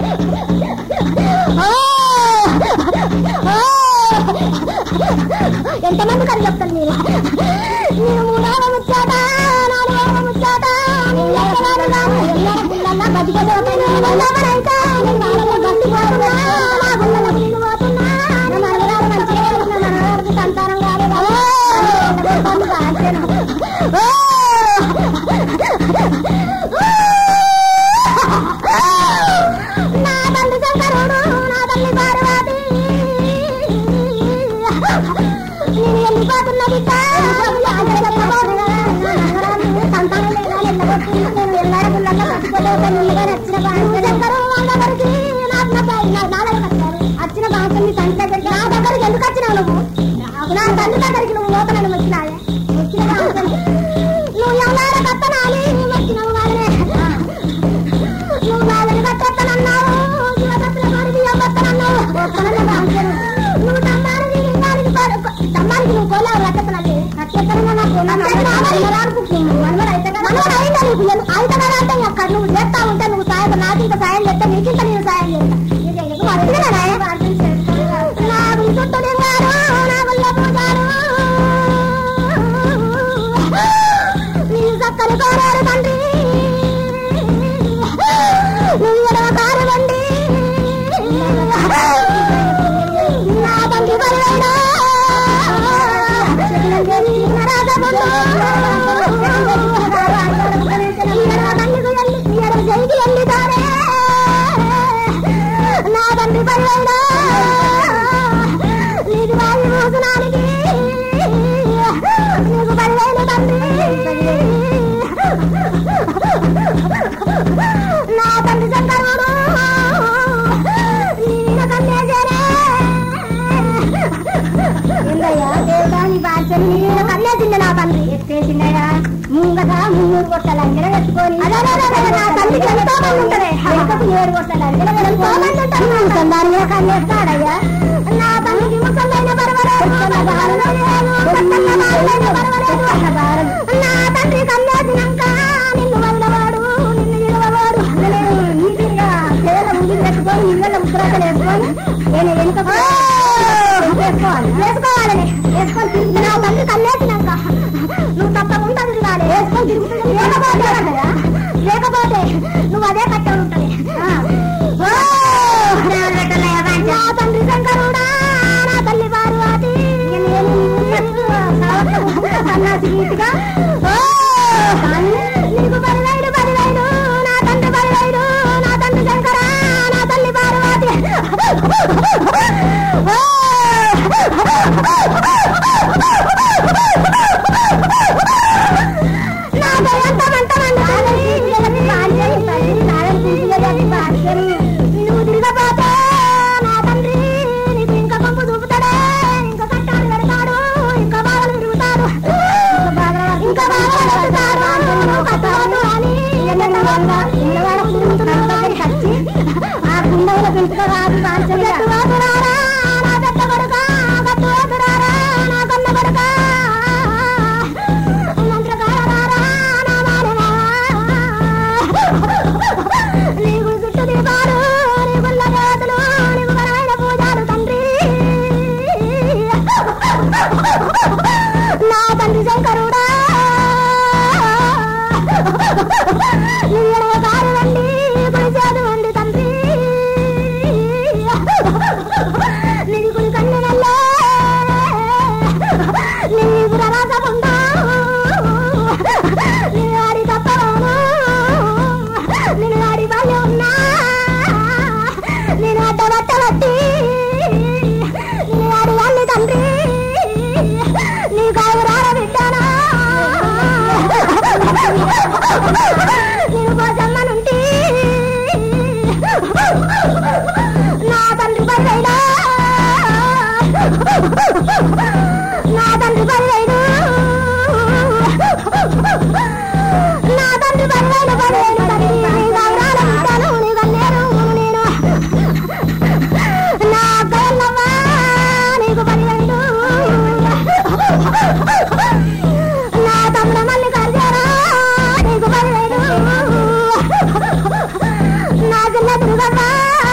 ఎంతమంది కని చెప్తాను మీరు నేను మూడవ ముచ్చాట నాలుగవ ముచ్చాట సంతానం నా తల్లి శంకరుడు నా తల్లి పార్వతి నేను వెళ్ళిపోతున్న బిడ్డ సంతానం లేదా వెళ్ళగొట్టి నేను ఎల్లాడ గుళ్ళల్లో కట్టుకోలేదు ముందుగా నచ్చిన బాగా శంకరు వాళ్ళ దగ్గరికి నాకు నా పై- నా నా దగ్గరికి వచ్చారు వచ్చిన బాగా మీ తండ్రి దగ్గరికి నా దగ్గరికి ఎందుకు వచ్చినావు నువ్వు నా తండ్రి దగ్గరికి నువ్వు లోపలని వచ్చినాయే వచ్చిన బాగా నువ్వు ఎల్లాడ కత్తనాలి వచ్చినావు వాళ్ళనే నువ్వు వాళ్ళని కట్టేస్తానన్నావు శివకత్తుల వారి బియ్యం కట్టనన్నావు నువ్వు తమ్మానికి లింగానికి తమ్మానికి నువ్వు కోలావు కట్టేస్తానండి కట్టేస్తానన్నా అక్కడ నువ్వు చేస్తా ఉంటే నువ్వు సాయం నాకు ఇంకా సాయం చేస్తా నీకింత నేను సాయం చేస్తా నాకు చుట్టూ లింగారు నా వల్ల పూజారు నీ చక్కని కోరారు తండ్రి నువ్వు ఎడవ కారవండి నా తండ్రి బలైనా నా తండ్రి బలైనా నీది వారి మోసనానికి నీకు బలైన తండ్రి నా తండ్రి శంకరుడు నిన్న కన్నేశారే ఏందయ్యా దేవుడా నీ బాధ్యని నిన్న కన్నేసింది నా తండ్రి ఎత్తేసిందయ్యా ముంగట మున్నూరు కొట్టాలి అంజన పెట్టుకొని నా తండ్రికి ఎంతో మంది ఉంటారే వెనుకకు ఏడు కొట్టాలి అంజన ఎంతో మంది ఉంటారు ముసల్దాన్ని కన్నేస్తాడయ్యా నా తండ్రికి ముసలైన పర్వాలేదు నా తండ్రి కన్నేసినాక నిన్ను వదలవాడు నిన్ను విడవవాడు నీటిగా పేద ముగిలి పెట్టుకొని ఇళ్ళ ఉత్తరాలు వేసుకొని నేను వెనుక వేసుకోవాలి వేసుకోవాలని వేసుకొని తిరిగి నా తండ్రి కన్నేసినాక నువ్వు తప్పకుండా తిరగాలి వేసుకొని తిరుగుతుంది లేకపోతే కదా లేకపోతే నువ్వు అదే కట్టే ఉంటుంది నా తండ్రి శంకరుడా నా తల్లి పార్వతి సన్నాసి గీతిగా నీకు పదివేలు పదివేలు నా తండ్రి పదివేలు నా తండ్రి శంకర నా తల్లి పార్వతి నాకు ఎంత మంట నువ్వు తిరగపోతే నా తండ్రి నీకు ఇంకా పంపు చూపుతాడే ఇంకా కట్టాలు పెడతాడు ఇంకా బాగా తిరుగుతాడు ఇంకా బాగా పెడతాడు కట్టాడు అని పిల్లవాడు తిరుగుతున్నాడు దగ్గరికి వచ్చి ఆ గుండెల పెంచుకో రాదు గట్టువాదురారా నా పెద్ద కొడుక గట్టువాదురారా నా కన్న కొడుక మంత్రకారారా నా మానవా నీకు చుట్టూ దీపాలు నీ గుళ్ళ దేవతలు నీకు బలమైన పూజాలు తండ్రి నా తండ్రి శంకరుడా నీ ఎడమ కారు వండి కుడిచేదు వండి తండ్రి నీది కుడి కన్ను నల్లే నీకు రరాసముండా నేను ఆడి తప్పను నేను ఆడి బాల్యం ఉన్నా నేను అడ్డ బట్టబట్టి నేను ఆడి వాళ్ళి తండ్రి నీ కావురాల బిడ్డానా నేను పోసమ్మనుంటి నా తండ్రి పర్వైనా నా తండ్రి పర్వైనా నా తండ్రి పర్వైన పర్వైన తండ్రి నీ గౌరాల ఉంటాను నీ గల్లేరు నేను నా అక్కయ్యమ్మా నీకు పర్వైన నా తమ్ముడ మల్లి కర్జారా నీకు పర్వైన నా చిన్న దుర్గమ్మ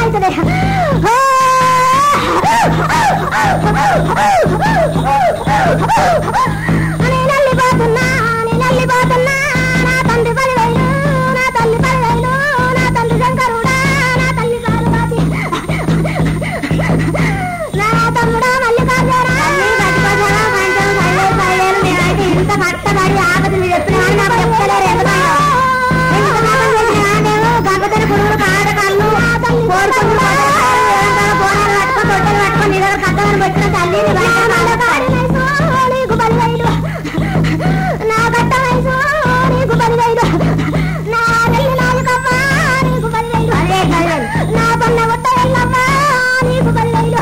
అవుతుంది నేను వెళ్ళిపోతున్నా నేను వెళ్ళిపోతున్నా నా తండ్రి పదివేలు నా తల్లి పదివేలు నా తండ్రి శంకరుడా నా తల్లి పార్వతి నా తమ్ముడా మల్లికార్జున ఇంత కట్టబడి ఆపద మీరు చెప్పిన కానీ నాకు చెప్తలేరు ఎందుకో ఎంత పాపం చేసినా నేను గంగతని పురుగులు కాడకాళ్ళు కోరుకుని బోనాలు పట్టుకొని తొట్టెలు పట్టుకొని నీ దగ్గర కట్టమని పెట్టిన తల్లిని నీకు పదివేలు నా కట్ట వయసు నీకు పదివేలు నా వెళ్ళి నాలుగమ్మ నీకు పదివేలు నా పన్న గుట్ట ఎల్లమ్మ నీకు పదివేలు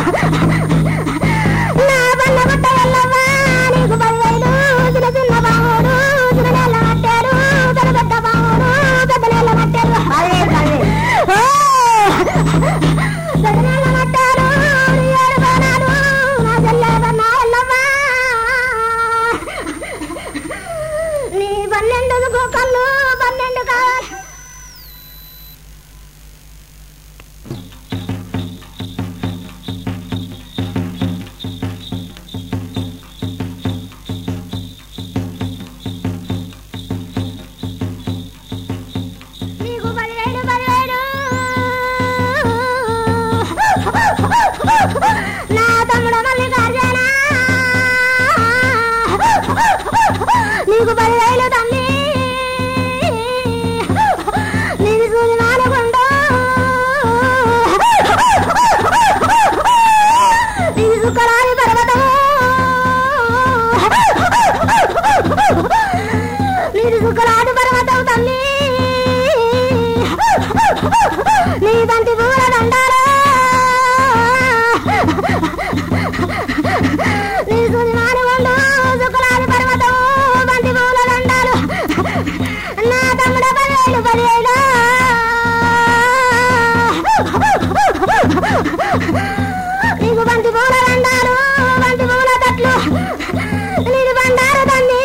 నా పన్న గుట్ట ఎల్లమ్మ నీకు పదివేలు చిన్న చిన్న బావుడు చిన్న నెల కట్టారు పెద్ద పెద్ద బావుడు పెద్ద నెల కట్టారు ఓ! పెద్ద నెల కట్టారు ఏడు బాణాలు నా చెల్లె నా ఎల్లమ్మ నీ పన్నెండు కళ్ళు పన్నెండు కావాలి నీకు పదివేలు పదివేలు నా తమ్ముడు మల్లికార్జున నీకు పదివేలు తల్లి నీకు సూది నాలుగుండు నీకు సుఖరాని పర్వతము నీది సుఖరాని పర్వతం తల్లి నీ బంతి పూల దండాలు నీ సుదిమాని వండు సుఖరాని పర్వతం బంతి పూల దండాలు నా తమ్ముడ పదివేలు పదివేలు నీకు బంతి పూల దండాలు బంతి పూల తట్లు నీది బండారు తల్లి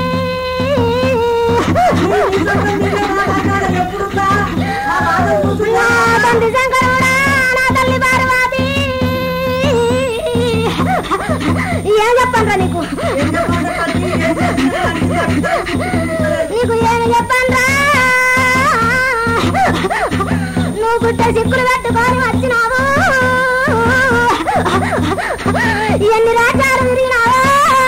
నా తండ్రి శంకరుడా నా తల్లి పార్వతి ఏం చెప్పండ్రా నీకు నీకు ఏమి చెప్పండ్రా నువ్వు పుట్ట చిక్కులు పెట్టుకొని వచ్చినావు ఎన్ని రాజ్యాలు తిరిగినావు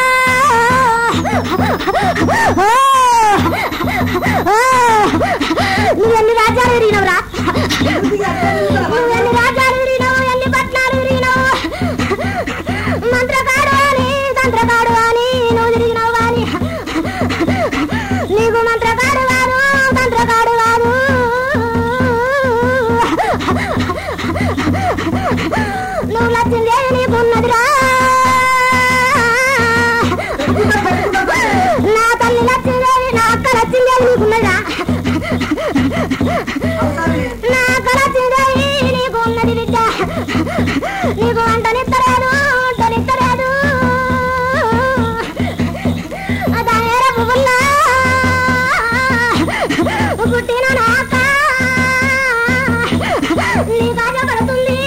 నువ్వు ఎన్ని రాజ్యాలు తిరిగినవురా నువ్వు ఎన్ని రాజ్యాలు తిరిగినావు ఎన్ని పట్నాలు తిరిగినావు మంత్రకాడు అని తంత్రకాడు అని నువ్వు తిరిగినావు కానీ నీకు మంత్రకాడు కాదు తంత్రకాడు కాదు నువ్వు లచ్చిందేవి నీకున్నదిరా నా తల్లి లచ్చిందేవి నా అక్క లచ్చిందేవి నీకున్నదిరా నా అక్క లచ్చిందేవి నీకు ఉన్నది బిడ్డ నీకు వంటనిత్తలేదు వంటనిత్తలేదు దానేర పువ్వుల్లా పుట్టిన నాక నీ కాజ పడుతుంది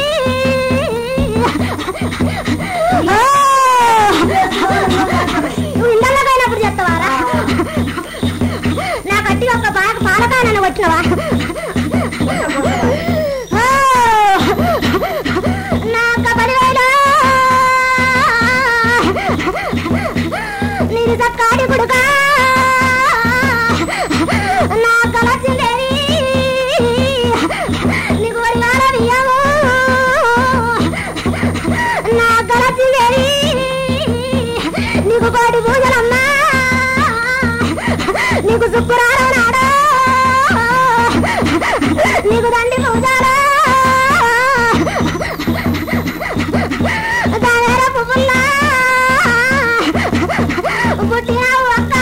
నువ్వు ఇండలకైనప్పుడు చెప్తావారా నా కట్టిగా ఒక పాల పాలకాయనను వచ్చినవా నా అక్క పదివేలు నీది చక్కాడి కొడుక నా అక్క లక్ష్మీదేవి నీకు వడివాల బియ్యము నా అక్క లక్ష్మీదేవి నీకు కోటి పూజలమ్మా నీకు శుక్రారం నాడు నీకు దండి పూజలు దావేర పువ్వుల్లా పుట్టినావు అక్క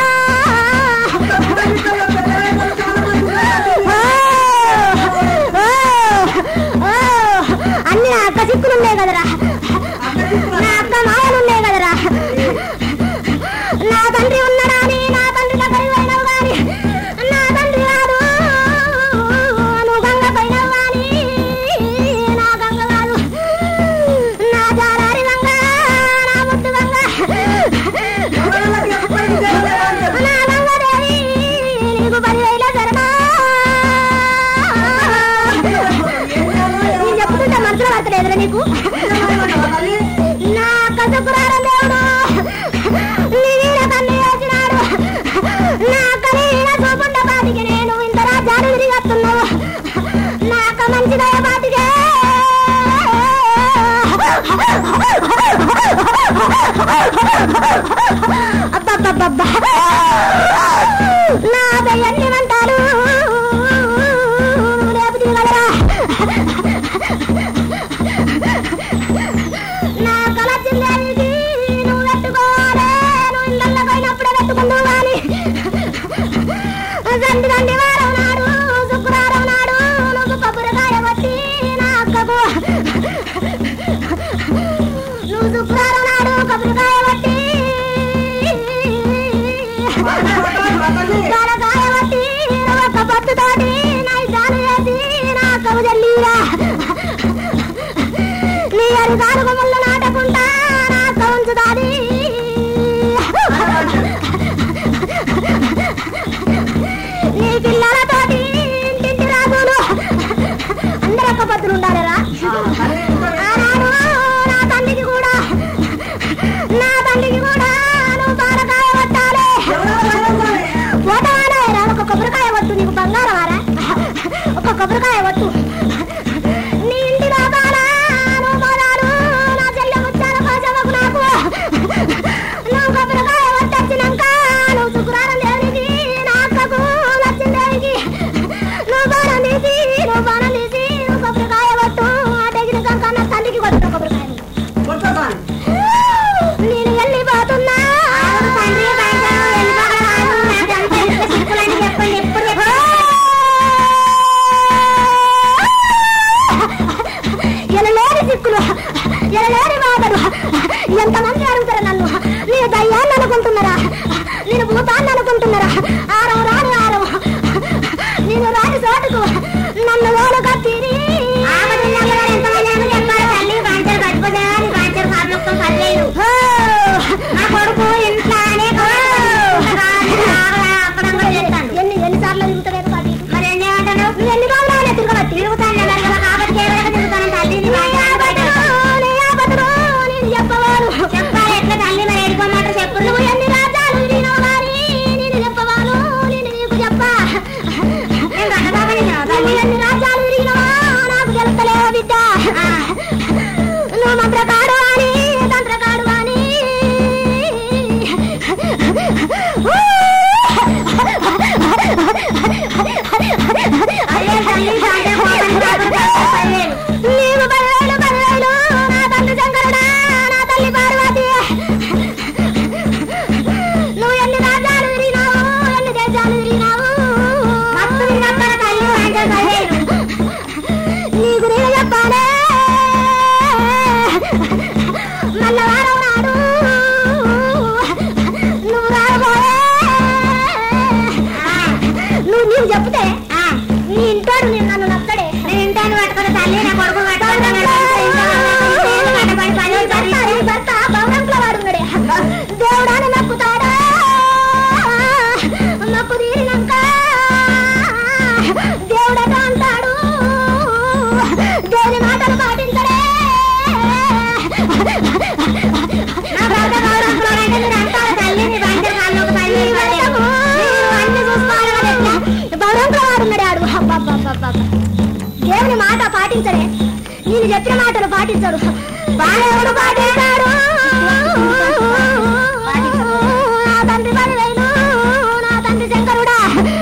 ఓ, ఓ, ఓ, అన్ని అక్క చిక్కులు ఉన్నాయి కదరా నా అక్క మాయలు ఉన్నాయి కదరా నా తండ్రి ఉన్నాడా అని నా తండ్రి దగ్గరికి పోయినావు గాని నా తండ్రి కాదు నువ్వు గంగ పోయినావు గాని లేదా నీకు నా కసపురాల దేవుడు నీ వీర కన్ను వేసినాడు నా కలీన చూపుండ బాటికి నేను ఇంత రాజ్యాలు తిరిగేస్తున్నావు నాక మంచి దయ బాటికే అబ్బబ్బబ్బబ్బా నా దయ్యాన్ని అంటారు రేపు తిరగలరా నా కళ చిన్నది నువ్వు పెట్టుకోవాలి నువ్వు ఇళ్ళల్లో పోయినప్పుడే పెట్టుకుందువు కానీ సండి సండి వారం నాడు శుక్రవారం నాడు నువ్వు కొబ్బరికాయ కొట్టి నా అక్కకు నువ్వు శుక్రవారం నాడు కొబ్బరికాయ కొట్టి కొబ్బరికాయ కొట్టి నువ్వు ఒక్క పట్టుతోటి నా ఇష్టాలు చేసి నా అక్కకు జల్లీరా నీ అరికాలు ముళ్ళు నాటకుండా నా అక్క ఉంచుతాది నీ పిల్లలతోటి ఇంటింటి రాజులు అందరూ ఒక్క పత్రులు ఉండాలరా ఆనాడు నా తండ్రికి కూడా నా తండ్రికి కూడా నువ్వు పాలకాయ పట్టాలి పోతావారా రా ఒక కొబ్బరికాయ వట్టు నీకు బంగారం ఆరా ఒక కొబ్బరికాయ వట్టు నీ ఇంటి లోపల నువ్వు మొదలు నా చెల్లె ముచ్చాల కోసమకు నాకు నువ్వు కొబ్బరికాయ వట్టొచ్చినాక నువ్వు శుక్రవారం దేవునికి నా అక్కకు లక్ష్మీదేవికి నువ్వు బాణం తీసి నువ్వు బాణం తీసి నువ్వు కొబ్బరికాయ వట్టు ఆ దగ్గర కన్నా తల్లికి కొట్టు కొబ్బరికాయ నేను వెళ్ళిపోతున్నా తండ్రి ఎనలేని సిక్కులు ఎనలేని బాధలు ఎంతమంది అడుగుతారు నన్ను నేను దయ్యాన్ని అనుకుంటున్నారా నేను భూతాన్ని అనుకుంటున్నారా ఆరం రాని ఆరం నేను రాని చోటుకు నన్ను ఓలు కత్తిరి నా కొడుకు ఇంట్లోనే ఎన్ని ఎన్నిసార్లు తిరుగుతాడే పాటి మరి ఎన్ని అంటాను నువ్వు ఎన్ని రోజులు తిరగబట్టి తిరుగుతాను కాబట్టి తిరుగుతాను తల్లిని చెప్పవారు చెప్పాలి ఎట్లా తల్లి మరి ఎడుకోమాట చెప్పు నువ్వు ఎన్ని రాజ్యాలు తిరిగినావు కానీ నేను చెప్పవాను నేను నీకు చెప్పా నువ్వు ఎన్ని రాజ్యాలు తిరిగినావా నాకు తెలుస్తలేవు బిడ్డ నువ్వు మంత్రకాడు అని తంత్రకాడు అని నీవు పదివేలు పదివేలు నా తండ్రి శంకరుడా నా తల్లి పార్వతి నువ్వు ఎన్ని రాజ్యాలు తిరిగినావు ఎన్ని దేశాలు తిరిగినావు నీకు నేను చెప్పాలే మల్లవారం నాడు నువ్వు రాబోయే నువ్వు నీకు చెప్తే నీ ఇంటాడు నేను నన్ను నచ్చడే నేను ఇంటాను పట్టుకుని తల్లి నా కొడుకు భర్త భవనంలో వాడున్నాడే దేవుడాన్ని నక్కుతాడా నక్కు తీరినాక దేవుడట అంటాడు దేవుని మాటలు పాటించడే నా భర్త భవనంలో అంటే మీరు అంటారు తల్లి నీ బండి కాళ్ళకు తల్లి అన్ని చూసుకోవాలి కదా ఎట్లా? భవనంలో వాడున్నాడే ఆడు అబ్బబ్బబ్బబ్బబ్బ. దేవుని మాట పాటించడే నేను చెప్పిన మాటలు పాటించడు బాలెవడు పాటిస్తాడు నా తండ్రి పదివేలు నా తండ్రి శంకరుడా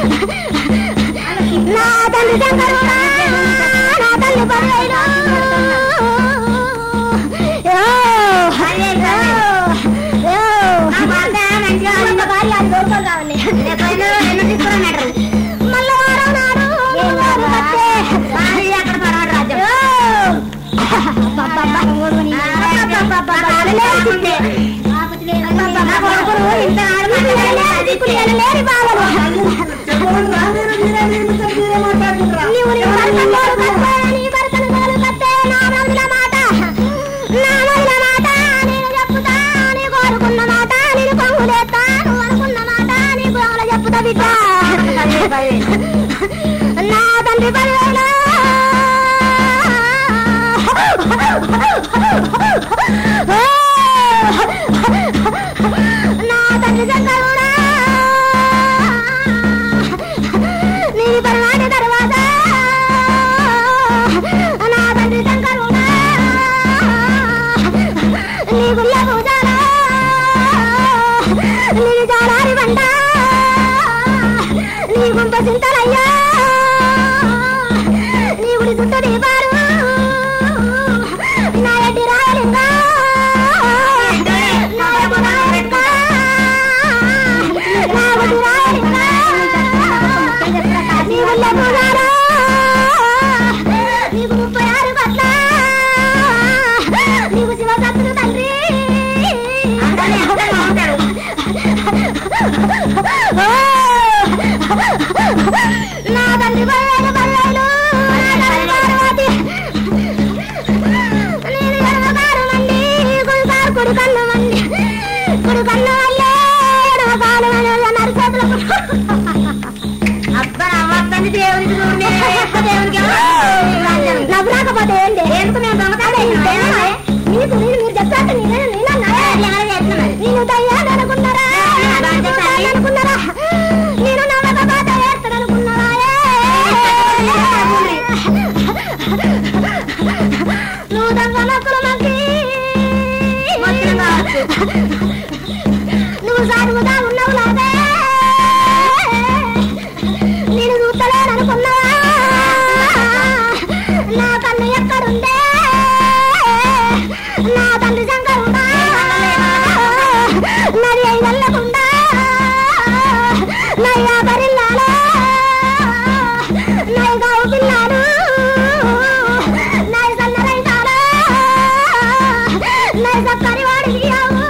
నా తండ్రి శంకరుడా నా తల్లి పదివేలు యో, యో, యో. ఉన్న భార్య అది దొరకదు కావాలి. మల్లవారం నాడు వారు కట్టే. యో. అబ్బబ్బబ్బ. అబ్బబ్బబ్బబ్బ. అలలేరుతుండే. అబ్బబ్బబ్బ. దిక్కులు ఎనలేని బాధలు. నీవు నీ భర్తను తోడు కట్టే, నీ భర్తను తోడు కట్టే, నా రోజుల మాట. నా రోజుల మాట నేను చెప్పుతా, నీ కోరుకున్న మాట నేను కొంగులేస్తా, నువ్వు అనుకున్న మాట నీ గోల చెప్పుతా బిడ్డ. నా తండ్రి పదివేలు నా తండ్రి శంకరుడా నీ పరమాటి తర్వాత నా తండ్రి శంకరుడా నీ గుళ్ళ పూజారా నీ జాలారి బండ నీ గుంప చింతలయ్యా నీ గుడి చుట్టూ దీపారు నా ఎడ్డి రాయలింగా నా ఎడ్డి రాయలింగా నా గుడి రాయలింగా నీ గుళ్ళ పూజారా నీకు ముప్పై ఆరు పట్ల నీకు శివసత్తుడు తండ్రి నా తండ్రి బల్లైలు బల్లైలు నా తల్లి పార్వతి నేను ఎడమకారు మండి కుడికారు కుడి కన్ను మండి కుడి కన్ను వల్లే ఎడమకాలు నరిచేతులు అబ్బా నవ్వద్దండి దేవునికి చూడండి దేవునికి నవ్వు రాకపోతే ఏంటి ఎందుకు మేము దొంగతనం చేసినామా? నీకు నేను మీరు చెప్పాక నేనే నేనన్నా నేను దయ్యాలనుకున్నారా అనుకున్నారా నేను నవ్వకపోతే ఏస్తాడనుకున్నారా నువ్వు దొంగ మొక్కలు మొక్కి నువ్వు సాగుగా ఉన్నావు లాగే నేను చూస్తలేననుకున్నావా నా కన్ను ఎక్కడుందే నా తండ్రి శంకరుడా మరి అయి వెళ్ళకుండా నయ్యా బరిల్లాలో నై గావు పిల్లాడు నై సన్నరైతాడు నై సక్కరి వాడికి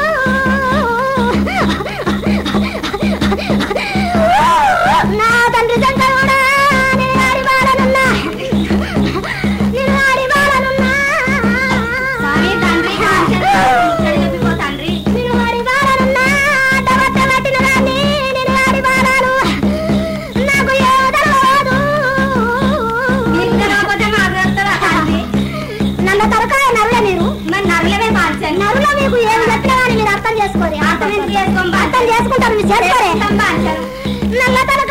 నా తండ్రి శంకరుడా నేను ఆడి బాలనున్నా నేను ఆడి బాలనున్నా స్వామి తండ్రి ఇక్కడ చెప్పిపో తండ్రి నేను ఆడి బాలనున్నా అడ్డవట్ట పట్టిన దాన్ని నేను ఆడి బాలను నాకు ఏదరలేదు మీకు తెలియకపోతే మాకు తెలుస్తుందా తండ్రి నల్ల తరకాయ నరుల మీరు మరి నరులమే మార్చండి నరుల మీకు ఏమి చెప్పినా కానీ మీరు అర్థం చేసుకోరు అర్థం ఎందుకు చేసుకోం? అర్థం చేసుకుంటారు మీరు చేసుకోరే చేసుకుంటాం బాధ్యత. నల్ల తలకాయ